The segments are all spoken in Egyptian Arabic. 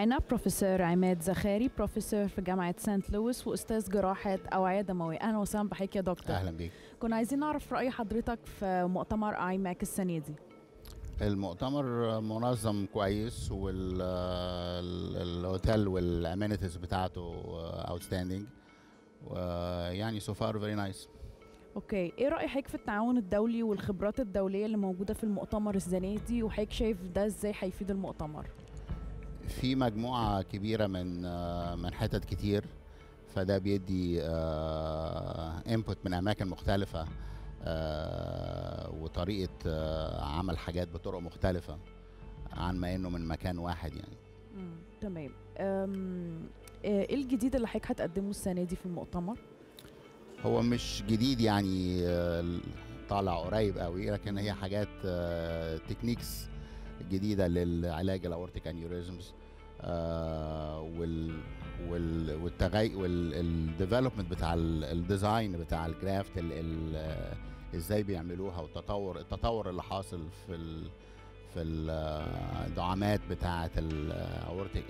معانا بروفيسور عماد زخاري بروفيسور في جامعة سانت لويس وأستاذ جراحة أوعية دموية أهلا وسهلا بحضرتك يا دكتور اهلا بيك كنا عايزين نعرف رأي حضرتك في مؤتمر اي ماك السنة دي المؤتمر منظم كويس والهوتيل والامينيتيز بتاعته اوتستاندينج ويعني سو فار فيري نايس اوكي ايه رأي حضرتك في التعاون الدولي والخبرات الدولية اللي موجودة في المؤتمر السنة دي وحضرتك شايف ده ازاي هيفيد المؤتمر في مجموعه كبيره من آه، من حتت كتير فده بيدي انبوت من اماكن مختلفه آه، وطريقه آه، عمل حاجات بطرق مختلفه عن ما انه من مكان واحد يعني مم. تمام أم، ايه الجديد اللي حضرتك هتقدمه السنة دي في المؤتمر هو مش جديد يعني آه، طالع قريب قوي لكن هي حاجات تكنيكس جديده للعلاج الاورتيك انيوريزمز وال وال والتغي والديفلوبمنت بتاع ال- الديزاين بتاع الجرافت ال- ال- آه، ازاي بيعملوها والتطور التطور اللي حاصل في ال في الدعامات بتاعه الاورتيك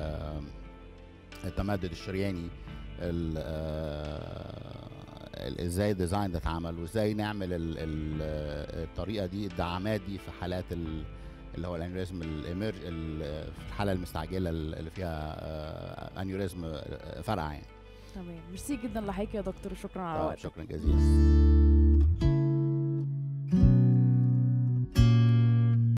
التمدد الشرياني ال- آه، ال- ازاي الديزاين ده اتعمل وازاي نعمل ال- ال- الطريقه دي الدعامات دي في حالات ال- اللي هو الانيوريزم الاميرج ال- في الحاله المستعجله اللي فيها آه، انيوريزم آه، فرقع يعني تمام ميرسي جدا لحضرتك يا دكتور شكرا على آه، وقتك شكرا جزيلا